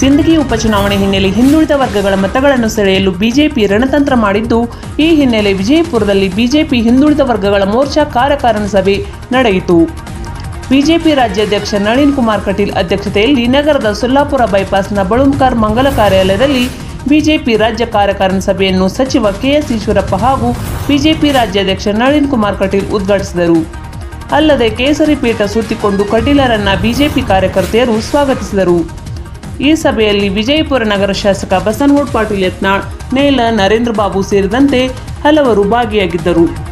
ಸಿಂದಗಿ ಉಪಚುನಾವಣೆ ಹಿನ್ನೆಲೆ ಹಿಂದುಳಿದ ವರ್ಗಗಳ ಮತಗಳನ್ನು ಸೆಳೆಯಲು ಬಿಜೆಪಿ ರಣತಂತ್ರ ಮಾಡಿದ್ದು ಈ ಹಿನ್ನೆಲೆ ವಿಜಯಪುರದಲ್ಲಿ ಬಿಜೆಪಿ ಹಿಂದುಳಿದ ವರ್ಗಗಳ ಮೋರ್ಚಾ ಕಾರ್ಯಕಾರಿಣಿ ಸಭೆ ನಡೆಯಿತು ಬಿಜೆಪಿ ರಾಜ್ಯಾಧ್ಯಕ್ಷ ನಳಿನ್ ಕುಮಾರ್ ಕಟೀಲ್ ಅಧ್ಯಕ್ಷತೆಯಲ್ಲಿ ನಗರದ ಸೊಲ್ಲಾಪುರ ಬೈಪಾಸ್ನ ಬಳುಂಕರ್ ಮಂಗಲ ಕಾರ್ಯಾಲಯದಲ್ಲಿ ಬಿಜೆಪಿ ರಾಜ್ಯ ಕಾರ್ಯಕಾರಿಣಿ ಸಭೆಯನ್ನು ಸಚಿವ ಕೆಎಸ್ ಈಶ್ವರಪ್ಪ ಹಾಗೂ ಬಿಜೆಪಿ ರಾಜ್ಯಾಧ್ಯಕ್ಷ ನಳಿನ್ ಕುಮಾರ್ ಕಟೀಲ್ ಉದ್ಘಾಟಿಸಿದರು ಅಲ್ಲದೆ ಕೇಸರಿ ಪೀಠ ಸುತ್ತಿಕೊಂಡು ಕಟೀಲರನ್ನ ಬಿಜೆಪಿ ಕಾರ್ಯಕರ್ತೆಯರು ಸ್ವಾಗತಿಸಿದರು ಈ ಸಭೆಯಲ್ಲಿ ವಿಜಯಪುರ ನಗರ ಶಾಸಕ ಬಸನಗೌಡ ಪಾಟೀಲ್ ಯತ್ನಾಳ್ ನೇಲ ನರೇಂದ್ರ ಬಾಬು ಸೇರಿದಂತೆ ಹಲವರು ಭಾಗಿಯಾಗಿದ್ದರು